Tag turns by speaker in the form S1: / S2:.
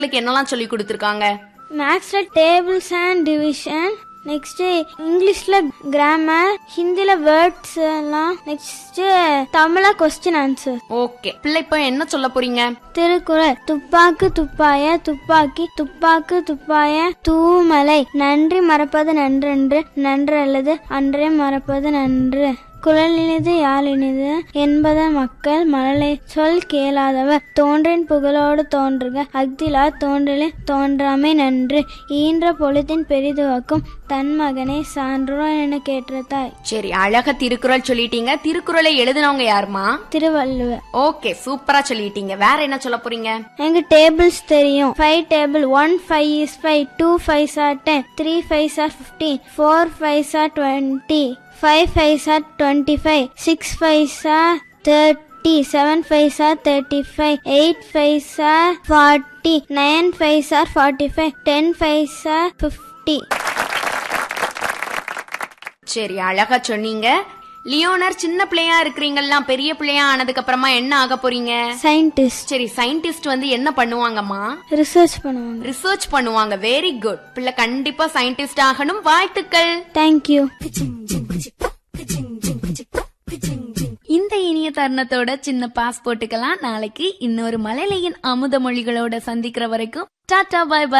S1: உங்களுக்கு என்னெல்லாம் சொல்லி கொடுத்துருக்காங்க
S2: மேக்ஸில் டேபிள்ஸ் அண்ட் டிவிஷன் நெக்ஸ்ட் இங்கிலீஷ்ல கிராமர் ஹிந்தில வேர்ட்ஸ் எல்லாம் நெக்ஸ்ட் தமிழ கொஸ்டின் ஆன்சர்
S1: ஓகே பிள்ளை இப்போ என்ன சொல்ல போறீங்க
S2: திருக்குறள் துப்பாக்கு துப்பாய துப்பாக்கி துப்பாக்கு துப்பாய தூமலை நன்றி மறப்பது நன்றன்று நன்று அல்லது அன்றே மறப்பது நன்று குழல் இனிது யாழ் இனிது என்பத மக்கள் மழலை சொல் கேளாதவர் தோன்றின் புகழோடு தோன்றுக அக்திலா தோன்றலே தோன்றாமை நன்று ஈன்ற பொழுதின் பெரிதுவாக்கும் தன் மகனை சான்றோர் என கேட்ட தாய்
S1: சரி அழகா திருக்குறள் சொல்லிட்டீங்க திருக்குறளை எழுதினவங்க யாருமா
S2: திருவள்ளுவர்
S1: ஓகே சூப்பரா சொல்லிட்டீங்க வேற என்ன சொல்ல போறீங்க
S2: எனக்கு டேபிள்ஸ் தெரியும் five table one five is five two five are ten three five are fifteen four five are twenty five five are twenty five six five are thirty seven five are thirty five eight five are forty nine five are forty five ten five are fifty
S1: சரி அழகா சொன்னீங்க Lionel சின்ன பிள்ளையா இருக்கிறீங்கல்லாம் பெரிய பிள்ளையா ஆனதுக்கு அப்புறமா என்ன ஆக போறீங்க
S2: சயின்டிஸ்ட்
S1: சரி சயின்டிஸ்ட் வந்து என்ன பண்ணுவாங்கம்மா
S2: ரிசர்ச் பண்ணுவாங்க
S1: ரிசர்ச் பண்ணுவாங்க வெரி குட் பிள்ளை கண்டிப்பா சயின்டிஸ்ட் ஆகணும் வாழ்த்துக்கள்
S2: தேங்க்யூ
S1: இந்த இனிய தருணத்தோட சின்ன பாஸ்போர்ட்டுக்கெல்லாம் நாளைக்கு இன்னொரு மலையிலையின் அமுத மொழிகளோட சந்திக்கிற வரைக்கும் டாடா பாய் பாய்